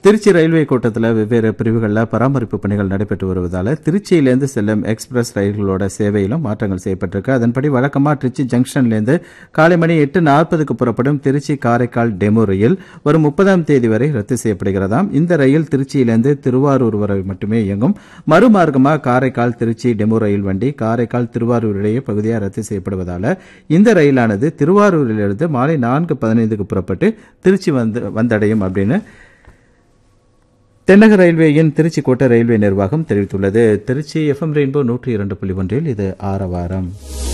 Trichy railway கோட்டத்தில் வெவ்வேறு பிரிவுகளில் பராமரிப்பு பணிகள் நடைபெற்று வருவதால் திருச்சியிலேருந்து செல்லும் எக்ஸ்பிரஸ் ரயில்களோட சேவையிலும் மாற்றங்கள் செய்யப்பட்டிருக்கு அதன்படி வழக்கமாக திருச்சி ஜங்ஷன்லேருந்து காலை மணி எட்டு நாற்பதுக்கு புறப்படும் திருச்சி காரைக்கால் டெமோ ரயில் வரும் முப்பதாம் தேதி வரை ரத்து செய்யப்படுகிறதாம் இந்த ரயில் திருச்சியிலேருந்து திருவாரூர் வரை மட்டுமே இயங்கும் மறுமார்க்கமாக காரைக்கால் திருச்சி டெமோ ரயில் வண்டி காரைக்கால் திருவாரூர் இடையே பகுதியாக ரத்து செய்யப்படுவதால் இந்த ரயிலானது திருவாரூரிலிருந்து மாலை நான்கு பதினைந்துக்கு புறப்பட்டு திருச்சி வந்து வந்தடையும் அப்படின்னு தென்னக ரயில்வேயின் திருச்சி கோட்ட ரயில்வே நிர்வாகம் தெரிவித்துள்ளது திருச்சி எஃப்எம் ரெயின்போ நூற்றி இரண்டு புள்ளி ஒன்றில் இது ஆரவாரம்